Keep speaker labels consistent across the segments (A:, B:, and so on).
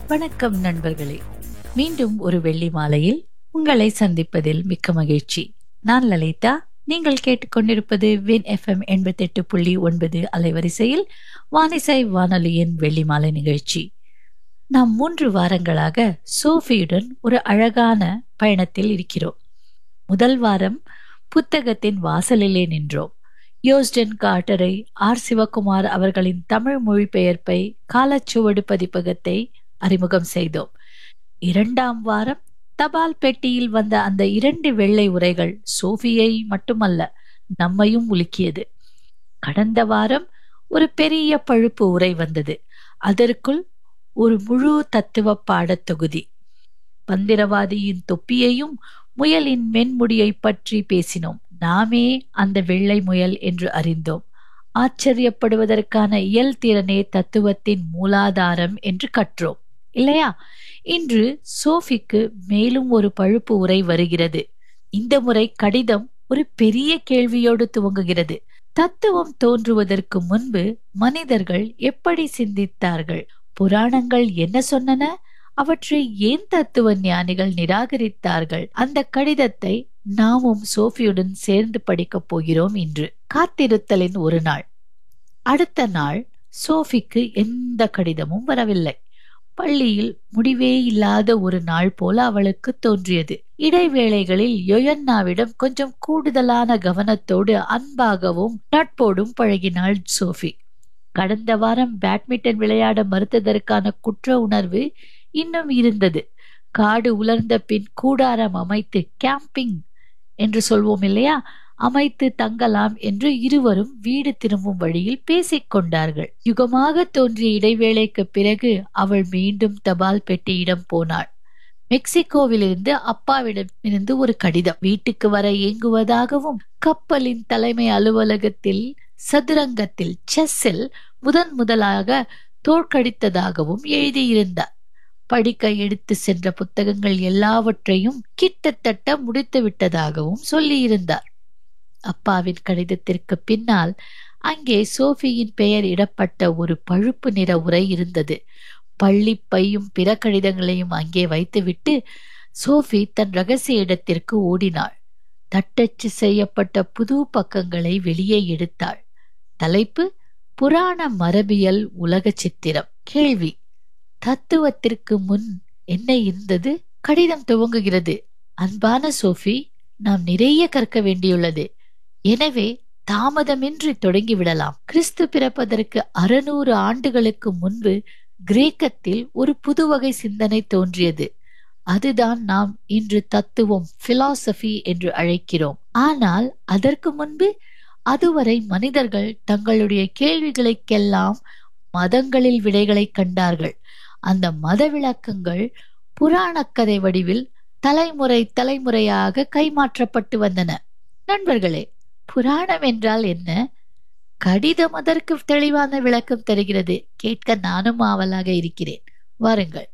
A: வணக்கம் நண்பர்களே மீண்டும் ஒரு வெள்ளி மாலையில் உங்களை சந்திப்பதில் மிக்க மகிழ்ச்சி நான் லலிதா நீங்கள் கேட்டுக்கொண்டிருப்பது வின் எஃப்எம் எண்பத்தெட்டு புள்ளி ஒன்பது அலைவரிசையில் வானிசை வானொலியின் வெள்ளி மாலை நிகழ்ச்சி நாம் மூன்று வாரங்களாக சோஃபியுடன் ஒரு அழகான பயணத்தில் இருக்கிறோம் முதல் வாரம் புத்தகத்தின் வாசலிலே நின்றோம் யோஸ்டன் கார்ட்டரை ஆர் சிவகுமார் அவர்களின் தமிழ் மொழிபெயர்ப்பை காலச்சுவடு பதிப்பகத்தை அறிமுகம் செய்தோம் இரண்டாம் வாரம் தபால் பெட்டியில் வந்த அந்த இரண்டு வெள்ளை உரைகள் சோஃபியை மட்டுமல்ல நம்மையும் உலுக்கியது கடந்த வாரம் ஒரு பெரிய பழுப்பு உரை வந்தது அதற்குள் ஒரு முழு தத்துவ பாடத் தொகுதி பந்திரவாதியின் தொப்பியையும் முயலின் மென்முடியை பற்றி பேசினோம் நாமே அந்த வெள்ளை முயல் என்று அறிந்தோம் ஆச்சரியப்படுவதற்கான இயல் திறனே தத்துவத்தின் மூலாதாரம் என்று கற்றோம் இல்லையா இன்று சோஃபிக்கு மேலும் ஒரு பழுப்பு உரை வருகிறது இந்த முறை கடிதம் ஒரு பெரிய கேள்வியோடு துவங்குகிறது தத்துவம் தோன்றுவதற்கு முன்பு மனிதர்கள் எப்படி சிந்தித்தார்கள் புராணங்கள் என்ன சொன்னன அவற்றை ஏன் தத்துவ ஞானிகள் நிராகரித்தார்கள் அந்த கடிதத்தை நாமும் சோஃபியுடன் சேர்ந்து படிக்கப் போகிறோம் இன்று காத்திருத்தலின் ஒரு நாள் அடுத்த நாள் சோஃபிக்கு எந்த கடிதமும் வரவில்லை பள்ளியில் முடிவே இல்லாத ஒரு நாள் போல அவளுக்கு தோன்றியது இடைவேளைகளில் யொயன்னாவிடம் கொஞ்சம் கூடுதலான கவனத்தோடு அன்பாகவும் நட்போடும் பழகினாள் சோஃபி கடந்த வாரம் பேட்மிண்டன் விளையாட மறுத்ததற்கான குற்ற உணர்வு இன்னும் இருந்தது காடு உலர்ந்த பின் கூடாரம் அமைத்து கேம்பிங் என்று சொல்வோம் இல்லையா அமைத்து தங்கலாம் என்று இருவரும் வீடு திரும்பும் வழியில் பேசிக் கொண்டார்கள் யுகமாக தோன்றிய இடைவேளைக்கு பிறகு அவள் மீண்டும் தபால் பெட்டியிடம் போனாள் மெக்சிகோவிலிருந்து அப்பாவிடமிருந்து ஒரு கடிதம் வீட்டுக்கு வர இயங்குவதாகவும் கப்பலின் தலைமை அலுவலகத்தில் சதுரங்கத்தில் செஸ்ஸில் முதன் முதலாக தோற்கடித்ததாகவும் எழுதியிருந்தார் படிக்க எடுத்து சென்ற புத்தகங்கள் எல்லாவற்றையும் கிட்டத்தட்ட முடித்து விட்டதாகவும் சொல்லியிருந்தார் அப்பாவின் கடிதத்திற்கு பின்னால் அங்கே சோஃபியின் பெயர் இடப்பட்ட ஒரு பழுப்பு நிற உரை இருந்தது பள்ளி பையும் பிற கடிதங்களையும் அங்கே வைத்துவிட்டு சோஃபி தன் ரகசிய இடத்திற்கு ஓடினாள் தட்டச்சு செய்யப்பட்ட புது பக்கங்களை வெளியே எடுத்தாள் தலைப்பு புராண மரபியல் உலக சித்திரம் கேள்வி தத்துவத்திற்கு முன் என்ன இருந்தது கடிதம் துவங்குகிறது அன்பான சோஃபி நாம் நிறைய கற்க வேண்டியுள்ளது எனவே தாமதமின்றி தொடங்கிவிடலாம் கிறிஸ்து பிறப்பதற்கு அறுநூறு ஆண்டுகளுக்கு முன்பு கிரேக்கத்தில் ஒரு புது வகை சிந்தனை தோன்றியது அதுதான் நாம் இன்று தத்துவம் பிலாசபி என்று அழைக்கிறோம் ஆனால் அதற்கு முன்பு அதுவரை மனிதர்கள் தங்களுடைய கேள்விகளுக்கெல்லாம் மதங்களில் விடைகளை கண்டார்கள் அந்த மத விளக்கங்கள் புராணக்கதை வடிவில் தலைமுறை தலைமுறையாக கைமாற்றப்பட்டு வந்தன நண்பர்களே புராணம் என்றால் என்ன கடிதம் அதற்கு தெளிவான விளக்கம் தருகிறது கேட்க நானும் ஆவலாக இருக்கிறேன் வாருங்கள்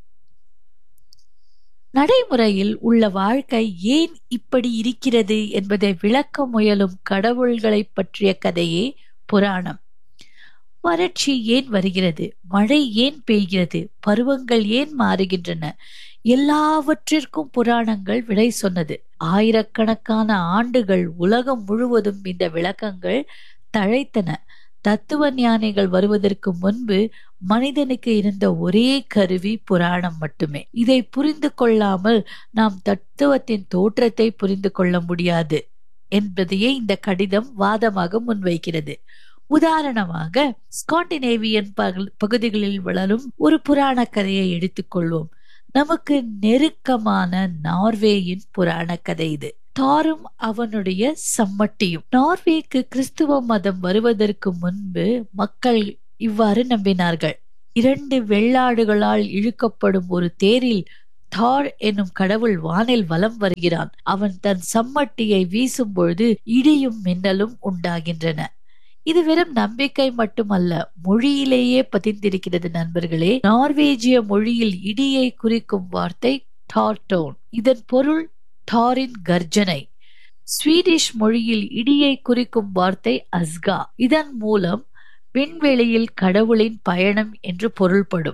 A: நடைமுறையில் உள்ள வாழ்க்கை ஏன் இப்படி இருக்கிறது என்பதை விளக்க முயலும் கடவுள்களை பற்றிய கதையே புராணம் வறட்சி ஏன் வருகிறது மழை ஏன் பெய்கிறது பருவங்கள் ஏன் மாறுகின்றன எல்லாவற்றிற்கும் புராணங்கள் விடை சொன்னது ஆயிரக்கணக்கான ஆண்டுகள் உலகம் முழுவதும் இந்த விளக்கங்கள் தழைத்தன தத்துவ ஞானிகள் வருவதற்கு முன்பு மனிதனுக்கு இருந்த ஒரே கருவி புராணம் மட்டுமே இதை புரிந்து கொள்ளாமல் நாம் தத்துவத்தின் தோற்றத்தை புரிந்து கொள்ள முடியாது என்பதையே இந்த கடிதம் வாதமாக முன்வைக்கிறது உதாரணமாக ஸ்காண்டினேவியன் பகுதிகளில் வளரும் ஒரு புராண கதையை எடுத்துக்கொள்வோம் நமக்கு நெருக்கமான நார்வேயின் புராண கதை இது தாரும் அவனுடைய சம்மட்டியும் நார்வேக்கு கிறிஸ்துவ மதம் வருவதற்கு முன்பு மக்கள் இவ்வாறு நம்பினார்கள் இரண்டு வெள்ளாடுகளால் இழுக்கப்படும் ஒரு தேரில் தார் என்னும் கடவுள் வானில் வலம் வருகிறான் அவன் தன் சம்மட்டியை வீசும் பொழுது இடியும் மின்னலும் உண்டாகின்றன இது வெறும் நம்பிக்கை மட்டுமல்ல மொழியிலேயே பதிந்திருக்கிறது நண்பர்களே நார்வேஜிய மொழியில் இடியை குறிக்கும் வார்த்தை டார்டோன் இதன் பொருள் தாரின் கர்ஜனை ஸ்வீடிஷ் மொழியில் இடியை குறிக்கும் வார்த்தை அஸ்கா இதன் மூலம் விண்வெளியில் கடவுளின் பயணம் என்று பொருள்படும்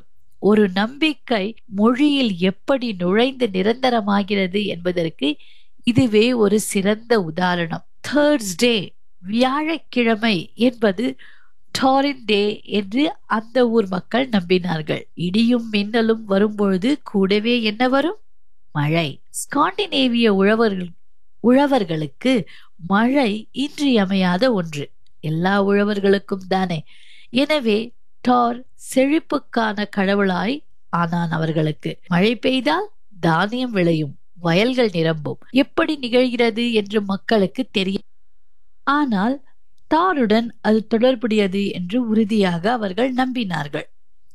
A: ஒரு நம்பிக்கை மொழியில் எப்படி நுழைந்து நிரந்தரமாகிறது என்பதற்கு இதுவே ஒரு சிறந்த உதாரணம் தேர்ஸ்டே வியாழக்கிழமை என்பது டாரின் டே என்று அந்த ஊர் மக்கள் நம்பினார்கள் இடியும் மின்னலும் வரும்பொழுது கூடவே என்ன வரும் மழை ஸ்காண்டினேவிய உழவர்கள் உழவர்களுக்கு மழை இன்றியமையாத ஒன்று எல்லா உழவர்களுக்கும் தானே எனவே டார் செழிப்புக்கான கடவுளாய் ஆனான் அவர்களுக்கு மழை பெய்தால் தானியம் விளையும் வயல்கள் நிரம்பும் எப்படி நிகழ்கிறது என்று மக்களுக்கு தெரியும் ஆனால் தாருடன் அது தொடர்புடையது என்று உறுதியாக அவர்கள் நம்பினார்கள்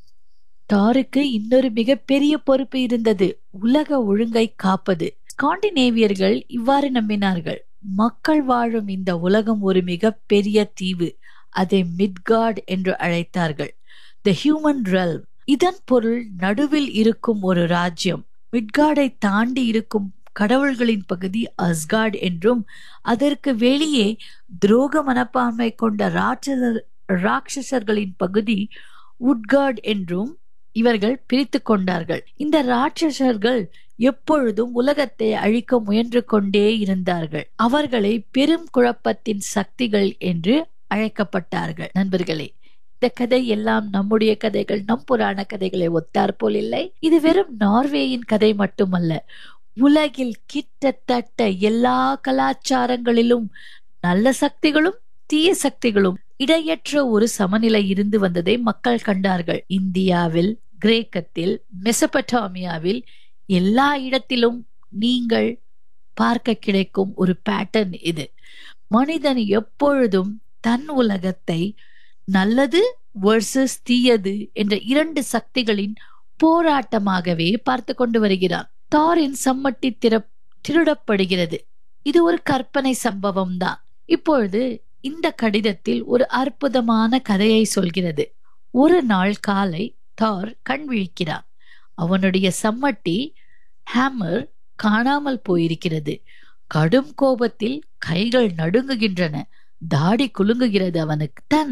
A: தாருக்கு இன்னொரு மிகப்பெரிய பொறுப்பு இருந்தது உலக ஒழுங்கை காப்பது ஸ்காண்டினேவியர்கள் இவ்வாறு நம்பினார்கள் மக்கள் வாழும் இந்த உலகம் ஒரு மிகப்பெரிய தீவு அதை மிட்கார்ட் என்று அழைத்தார்கள் த ஹியூமன் ரெல்ம் இதன் பொருள் நடுவில் இருக்கும் ஒரு ராஜ்யம் மிட்கார்டை தாண்டி இருக்கும் கடவுள்களின் பகுதி அஸ்கார்ட் என்றும் அதற்கு வெளியே துரோக மனப்பான்மை கொண்ட ராட்சசர் ராட்சசர்களின் பகுதி உட்கார்ட் என்றும் இவர்கள் பிரித்து கொண்டார்கள் இந்த ராட்சசர்கள் எப்பொழுதும் உலகத்தை அழிக்க முயன்று கொண்டே இருந்தார்கள் அவர்களை பெரும் குழப்பத்தின் சக்திகள் என்று அழைக்கப்பட்டார்கள் நண்பர்களே இந்த கதை எல்லாம் நம்முடைய கதைகள் நம் புராண கதைகளை ஒத்தாற்போல் இல்லை இது வெறும் நார்வேயின் கதை மட்டுமல்ல உலகில் கிட்டத்தட்ட எல்லா கலாச்சாரங்களிலும் நல்ல சக்திகளும் தீய சக்திகளும் இடையற்ற ஒரு சமநிலை இருந்து வந்ததை மக்கள் கண்டார்கள் இந்தியாவில் கிரேக்கத்தில் மெசபட்டாமியாவில் எல்லா இடத்திலும் நீங்கள் பார்க்க கிடைக்கும் ஒரு பேட்டர்ன் இது மனிதன் எப்பொழுதும் தன் உலகத்தை நல்லது வர்சஸ் தீயது என்ற இரண்டு சக்திகளின் போராட்டமாகவே பார்த்து கொண்டு வருகிறான் தாரின் சம்மட்டி திற திருடப்படுகிறது இது ஒரு கற்பனை சம்பவம் தான் இப்பொழுது இந்த கடிதத்தில் ஒரு அற்புதமான கதையை சொல்கிறது ஒரு நாள் காலை தார் கண் விழிக்கிறான் அவனுடைய சம்மட்டி ஹேமர் காணாமல் போயிருக்கிறது கடும் கோபத்தில் கைகள் நடுங்குகின்றன தாடி குலுங்குகிறது அவனுக்கு தன்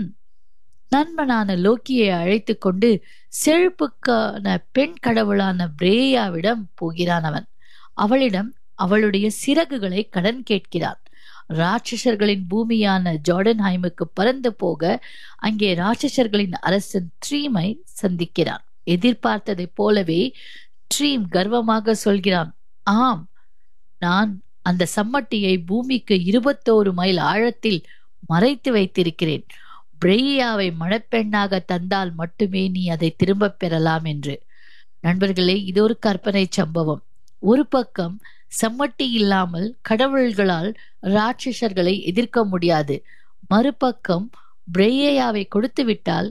A: நண்பனான லோக்கியை அழைத்து கொண்டு செழிப்புக்கான பெண் கடவுளான பிரேயாவிடம் போகிறான் அவன் அவளிடம் அவளுடைய சிறகுகளை கடன் கேட்கிறான் ராட்சசர்களின் பூமியான ஜார்டன்ஹைமுக்கு பறந்து போக அங்கே ராட்சசர்களின் அரசன் ட்ரீமை சந்திக்கிறான் எதிர்பார்த்ததைப் போலவே ட்ரீம் கர்வமாக சொல்கிறான் ஆம் நான் அந்த சம்மட்டியை பூமிக்கு இருபத்தோரு மைல் ஆழத்தில் மறைத்து வைத்திருக்கிறேன் பிரெய்யாவை மணப்பெண்ணாக தந்தால் மட்டுமே நீ அதை திரும்பப் பெறலாம் என்று நண்பர்களே இது ஒரு கற்பனை சம்பவம் ஒரு பக்கம் சம்மட்டி இல்லாமல் கடவுள்களால் ராட்சசர்களை எதிர்க்க முடியாது மறுபக்கம் பிரெய்யாவை கொடுத்து விட்டால்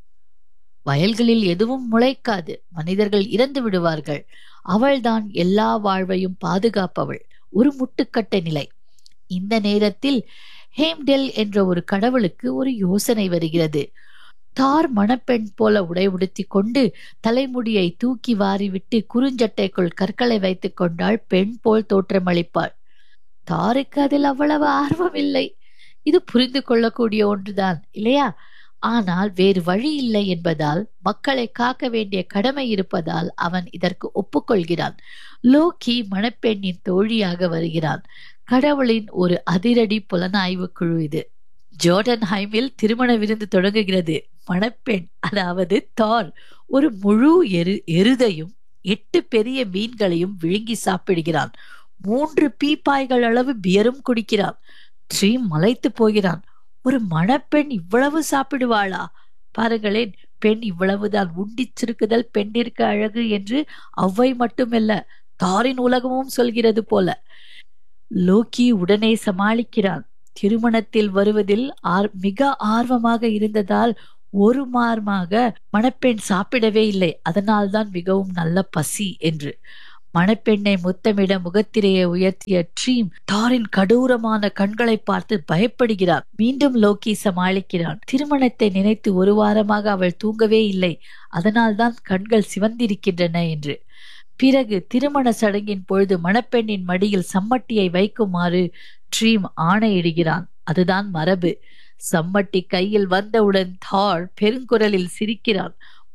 A: வயல்களில் எதுவும் முளைக்காது மனிதர்கள் இறந்து விடுவார்கள் அவள்தான் எல்லா வாழ்வையும் பாதுகாப்பவள் ஒரு முட்டுக்கட்டை நிலை இந்த நேரத்தில் ஹேம்டெல் என்ற ஒரு கடவுளுக்கு ஒரு யோசனை வருகிறது தார் மணப்பெண் போல உடை உடுத்தி கொண்டு தலைமுடியை தூக்கி வாரிவிட்டு குறுஞ்சட்டைக்குள் கற்களை வைத்துக் கொண்டால் பெண் போல் தோற்றமளிப்பாள் தாருக்கு அதில் அவ்வளவு ஆர்வம் இல்லை இது புரிந்து கொள்ளக்கூடிய ஒன்றுதான் இல்லையா ஆனால் வேறு வழி இல்லை என்பதால் மக்களை காக்க வேண்டிய கடமை இருப்பதால் அவன் இதற்கு ஒப்புக்கொள்கிறான் லோக்கி மணப்பெண்ணின் தோழியாக வருகிறான் கடவுளின் ஒரு அதிரடி புலனாய்வு குழு இது ஜோர்டன் ஹைமில் திருமண விருந்து தொடங்குகிறது மணப்பெண் அதாவது தார் ஒரு முழு எரு எருதையும் எட்டு பெரிய மீன்களையும் விழுங்கி சாப்பிடுகிறான் மூன்று பீப்பாய்கள் அளவு பியரும் குடிக்கிறான் ஸ்ரீ மலைத்து போகிறான் ஒரு மணப்பெண் இவ்வளவு சாப்பிடுவாளா பாருங்களேன் பெண் இவ்வளவுதான் உண்டிச்சிருக்குதல் பெண்ணிற்கு அழகு என்று அவ்வை மட்டுமல்ல தாரின் உலகமும் சொல்கிறது போல லோக்கி உடனே சமாளிக்கிறான் திருமணத்தில் வருவதில் ஆர் மிக ஆர்வமாக இருந்ததால் ஒரு மார்மாக மணப்பெண் சாப்பிடவே இல்லை அதனால்தான் மிகவும் நல்ல பசி என்று மணப்பெண்ணை முத்தமிட முகத்திரையை உயர்த்திய ட்ரீம் தாரின் கடூரமான கண்களை பார்த்து பயப்படுகிறார் மீண்டும் லோக்கி சமாளிக்கிறான் திருமணத்தை நினைத்து ஒரு வாரமாக அவள் தூங்கவே இல்லை அதனால்தான் கண்கள் சிவந்திருக்கின்றன என்று பிறகு திருமண சடங்கின் பொழுது மணப்பெண்ணின் மடியில் சம்மட்டியை வைக்குமாறு ட்ரீம் ஆணையிடுகிறான் அதுதான் மரபு சம்மட்டி கையில் வந்தவுடன் தார் பெருங்குரலில் சிரிக்கிறான்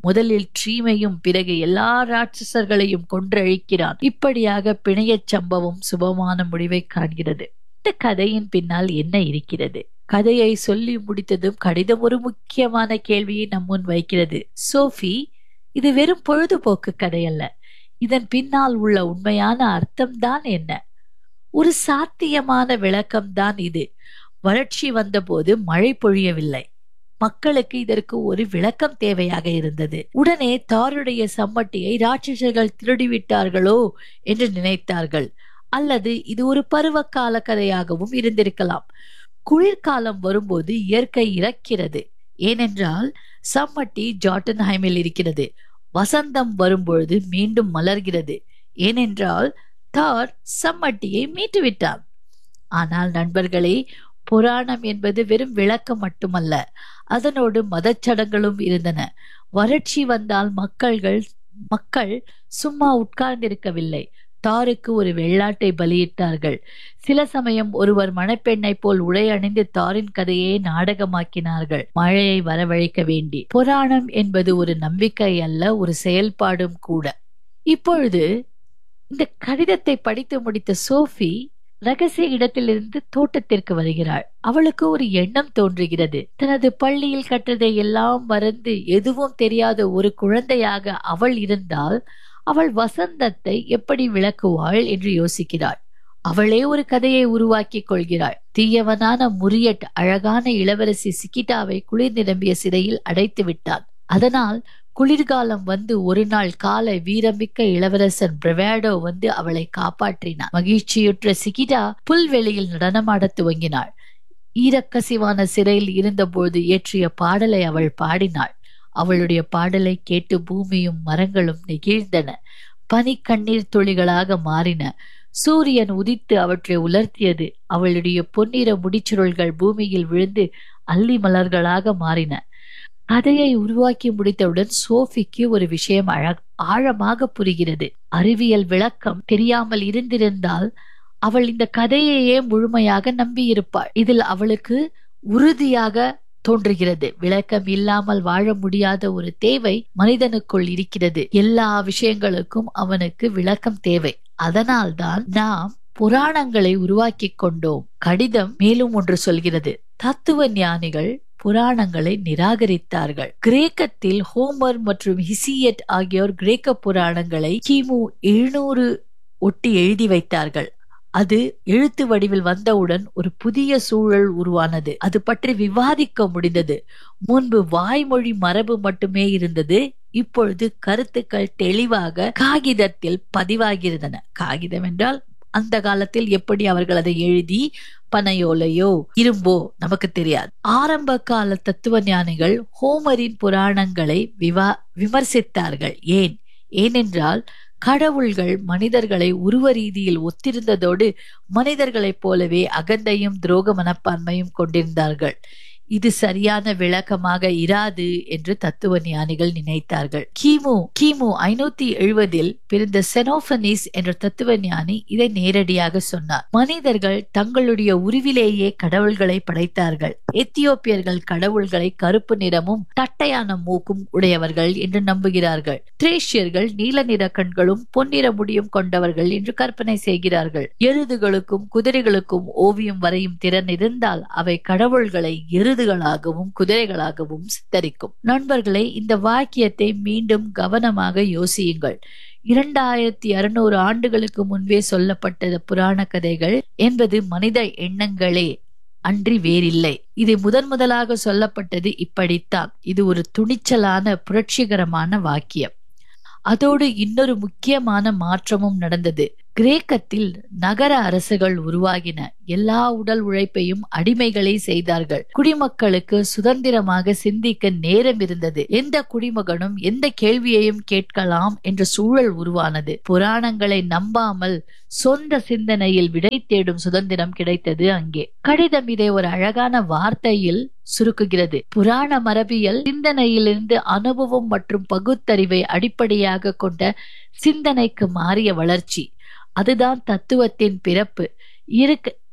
A: முதலில் ட்ரீமையும் பிறகு எல்லா ராட்சசர்களையும் கொன்றழிக்கிறான் இப்படியாக பிணையச் சம்பவம் சுபமான முடிவை காண்கிறது இந்த கதையின் பின்னால் என்ன இருக்கிறது கதையை சொல்லி முடித்ததும் கடிதம் ஒரு முக்கியமான கேள்வியை நம் முன் வைக்கிறது சோஃபி இது வெறும் பொழுதுபோக்கு கதை அல்ல இதன் பின்னால் உள்ள உண்மையான அர்த்தம்தான் என்ன ஒரு சாத்தியமான விளக்கம்தான் இது வறட்சி வந்தபோது மழை பொழியவில்லை மக்களுக்கு இதற்கு ஒரு விளக்கம் தேவையாக இருந்தது உடனே தாருடைய சம்மட்டியை ராட்சசர்கள் திருடிவிட்டார்களோ என்று நினைத்தார்கள் அல்லது இது ஒரு பருவகால கதையாகவும் இருந்திருக்கலாம் குளிர்காலம் வரும்போது இயற்கை இறக்கிறது ஏனென்றால் சம்மட்டி ஜாட்டன்ஹைமில் இருக்கிறது வசந்தம் வரும்பொழுது மீண்டும் மலர்கிறது ஏனென்றால் தார் சம்மட்டியை மீட்டுவிட்டான் ஆனால் நண்பர்களே புராணம் என்பது வெறும் விளக்கம் மட்டுமல்ல அதனோடு மதச்சடங்களும் இருந்தன வறட்சி வந்தால் மக்கள்கள் மக்கள் சும்மா உட்கார்ந்திருக்கவில்லை தாருக்கு ஒரு வெள்ளாட்டை பலியிட்டார்கள் சில சமயம் ஒருவர் மணப்பெண்ணை போல் உடை அணிந்து தாரின் கதையை நாடகமாக்கினார்கள் மழையை வரவழைக்க வேண்டி புராணம் என்பது ஒரு நம்பிக்கை அல்ல ஒரு செயல்பாடும் கூட இப்பொழுது இந்த கடிதத்தை படித்து முடித்த சோஃபி ரகசிய இடத்திலிருந்து தோட்டத்திற்கு வருகிறாள் அவளுக்கு ஒரு எண்ணம் தோன்றுகிறது தனது பள்ளியில் கற்றதை எல்லாம் மறந்து எதுவும் தெரியாத ஒரு குழந்தையாக அவள் இருந்தால் அவள் வசந்தத்தை எப்படி விளக்குவாள் என்று யோசிக்கிறாள் அவளே ஒரு கதையை உருவாக்கிக் கொள்கிறாள் தீயவனான முரியட் அழகான இளவரசி சிக்கிட்டாவை குளிர் நிரம்பிய சிறையில் அடைத்து விட்டான் அதனால் குளிர்காலம் வந்து ஒரு நாள் காலை வீரமிக்க இளவரசன் பிரவேடோ வந்து அவளை காப்பாற்றினான் மகிழ்ச்சியுற்ற சிகிடா புல்வெளியில் நடனமாடத் துவங்கினாள் ஈரக்கசிவான சிறையில் இருந்தபோது இயற்றிய பாடலை அவள் பாடினாள் அவளுடைய பாடலை கேட்டு பூமியும் மரங்களும் நெகிழ்ந்தன பனி கண்ணீர் துளிகளாக மாறின சூரியன் உதித்து அவற்றை உலர்த்தியது அவளுடைய பொன்னிற முடிச்சுருள்கள் பூமியில் விழுந்து அல்லி மலர்களாக மாறின கதையை உருவாக்கி முடித்தவுடன் சோஃபிக்கு ஒரு விஷயம் அழ ஆழமாக புரிகிறது அறிவியல் விளக்கம் தெரியாமல் இருந்திருந்தால் அவள் இந்த கதையையே முழுமையாக நம்பியிருப்பாள் இதில் அவளுக்கு உறுதியாக தோன்றுகிறது விளக்கம் இல்லாமல் வாழ முடியாத ஒரு தேவை மனிதனுக்குள் இருக்கிறது எல்லா விஷயங்களுக்கும் அவனுக்கு விளக்கம் தேவை அதனால்தான் நாம் புராணங்களை உருவாக்கி கொண்டோம் கடிதம் மேலும் ஒன்று சொல்கிறது தத்துவ ஞானிகள் புராணங்களை நிராகரித்தார்கள் கிரேக்கத்தில் ஹோமர் மற்றும் ஹிசியட் ஆகியோர் கிரேக்க புராணங்களை கிமு எழுநூறு ஒட்டி எழுதி வைத்தார்கள் அது எழுத்து வடிவில் வந்தவுடன் ஒரு புதிய சூழல் உருவானது அது பற்றி விவாதிக்க முடிந்தது முன்பு வாய்மொழி மரபு மட்டுமே இருந்தது இப்பொழுது கருத்துக்கள் தெளிவாக காகிதத்தில் பதிவாகியிருந்தன காகிதம் என்றால் அந்த காலத்தில் எப்படி அவர்கள் அதை எழுதி பனையோலையோ இரும்போ நமக்கு தெரியாது ஆரம்ப கால தத்துவ ஞானிகள் ஹோமரின் புராணங்களை விவா விமர்சித்தார்கள் ஏன் ஏனென்றால் கடவுள்கள் மனிதர்களை உருவ ரீதியில் ஒத்திருந்ததோடு மனிதர்களைப் போலவே அகந்தையும் துரோக மனப்பான்மையும் கொண்டிருந்தார்கள் இது சரியான விளக்கமாக இராது என்று தத்துவ ஞானிகள் நினைத்தார்கள் கிமு கிமு ஐநூத்தி எழுபதில் பிறந்த செனோபனிஸ் என்ற தத்துவ ஞானி இதை நேரடியாக சொன்னார் மனிதர்கள் தங்களுடைய உருவிலேயே கடவுள்களை படைத்தார்கள் எத்தியோப்பியர்கள் கடவுள்களை கருப்பு நிறமும் தட்டையான மூக்கும் உடையவர்கள் என்று நம்புகிறார்கள் திரேஷியர்கள் நீல நிற கண்களும் பொன்னிற முடியும் கொண்டவர்கள் என்று கற்பனை செய்கிறார்கள் எருதுகளுக்கும் குதிரைகளுக்கும் ஓவியம் வரையும் திறன் இருந்தால் அவை கடவுள்களை எருதுகளாகவும் குதிரைகளாகவும் சித்தரிக்கும் நண்பர்களே இந்த வாக்கியத்தை மீண்டும் கவனமாக யோசியுங்கள் இரண்டாயிரத்தி அறுநூறு ஆண்டுகளுக்கு முன்பே சொல்லப்பட்ட புராண கதைகள் என்பது மனித எண்ணங்களே அன்றி வேறில்லை இது முதன் முதலாக சொல்லப்பட்டது இப்படித்தான் இது ஒரு துணிச்சலான புரட்சிகரமான வாக்கியம் அதோடு இன்னொரு முக்கியமான மாற்றமும் நடந்தது கிரேக்கத்தில் நகர அரசுகள் உருவாகின எல்லா உடல் உழைப்பையும் அடிமைகளை செய்தார்கள் குடிமக்களுக்கு சுதந்திரமாக சிந்திக்க நேரம் இருந்தது எந்த குடிமகனும் எந்த கேள்வியையும் கேட்கலாம் என்ற சூழல் உருவானது புராணங்களை நம்பாமல் சொந்த சிந்தனையில் விடை தேடும் சுதந்திரம் கிடைத்தது அங்கே கடிதம் இதை ஒரு அழகான வார்த்தையில் சுருக்குகிறது புராண மரபியல் சிந்தனையிலிருந்து அனுபவம் மற்றும் பகுத்தறிவை அடிப்படையாக கொண்ட சிந்தனைக்கு மாறிய வளர்ச்சி அதுதான் தத்துவத்தின் பிறப்பு இருக்க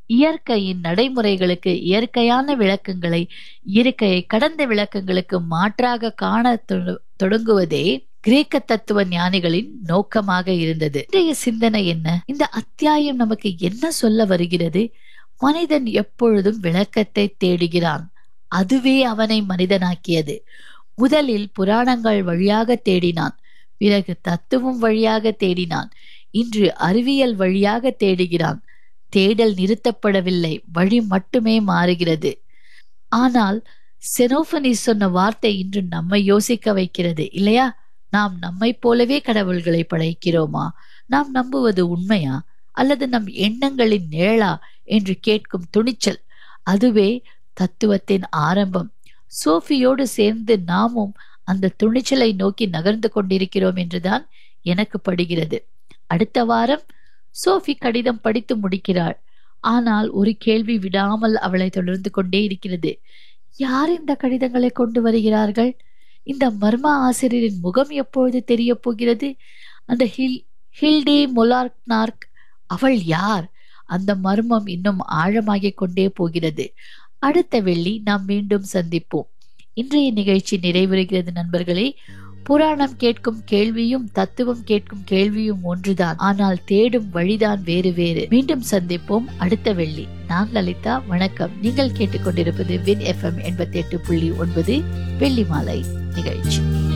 A: இயற்கையின் நடைமுறைகளுக்கு இயற்கையான விளக்கங்களை இயற்கையை கடந்த விளக்கங்களுக்கு மாற்றாக காண தொ- தொடங்குவதே கிரேக்க தத்துவ ஞானிகளின் நோக்கமாக இருந்தது இன்றைய சிந்தனை என்ன இந்த அத்தியாயம் நமக்கு என்ன சொல்ல வருகிறது மனிதன் எப்பொழுதும் விளக்கத்தை தேடுகிறான் அதுவே அவனை மனிதனாக்கியது முதலில் புராணங்கள் வழியாக தேடினான் பிறகு தத்துவம் வழியாக தேடினான் இன்று அறிவியல் வழியாக தேடுகிறான் தேடல் நிறுத்தப்படவில்லை வழி மட்டுமே மாறுகிறது ஆனால் செனோபனிஸ் சொன்ன வார்த்தை இன்று நம்மை யோசிக்க வைக்கிறது இல்லையா நாம் நம்மைப் போலவே கடவுள்களை படைக்கிறோமா நாம் நம்புவது உண்மையா அல்லது நம் எண்ணங்களின் நிழலா என்று கேட்கும் துணிச்சல் அதுவே தத்துவத்தின் ஆரம்பம் சோஃபியோடு சேர்ந்து நாமும் அந்த துணிச்சலை நோக்கி நகர்ந்து கொண்டிருக்கிறோம் என்றுதான் எனக்கு படுகிறது அடுத்த வாரம் சோஃபி கடிதம் படித்து முடிக்கிறாள் ஆனால் ஒரு கேள்வி விடாமல் அவளை தொடர்ந்து கொண்டே இருக்கிறது யார் இந்த கடிதங்களை கொண்டு வருகிறார்கள் இந்த மர்ம ஆசிரியரின் முகம் எப்பொழுது தெரிய போகிறது அந்த ஹில் ஹில்டே மொலார்க்னார்க் அவள் யார் அந்த மர்மம் இன்னும் ஆழமாகிக் கொண்டே போகிறது அடுத்த வெள்ளி நாம் மீண்டும் சந்திப்போம் இன்றைய நிகழ்ச்சி நிறைவுறுகிறது நண்பர்களே புராணம் கேட்கும் கேள்வியும் தத்துவம் கேட்கும் கேள்வியும் ஒன்றுதான் ஆனால் தேடும் வழிதான் வேறு வேறு மீண்டும் சந்திப்போம் அடுத்த வெள்ளி நான் லலிதா வணக்கம் நீங்கள் கேட்டுக்கொண்டிருப்பது வின் எஃப்எம் எண்பத்தி எட்டு புள்ளி ஒன்பது வெள்ளி மாலை நிகழ்ச்சி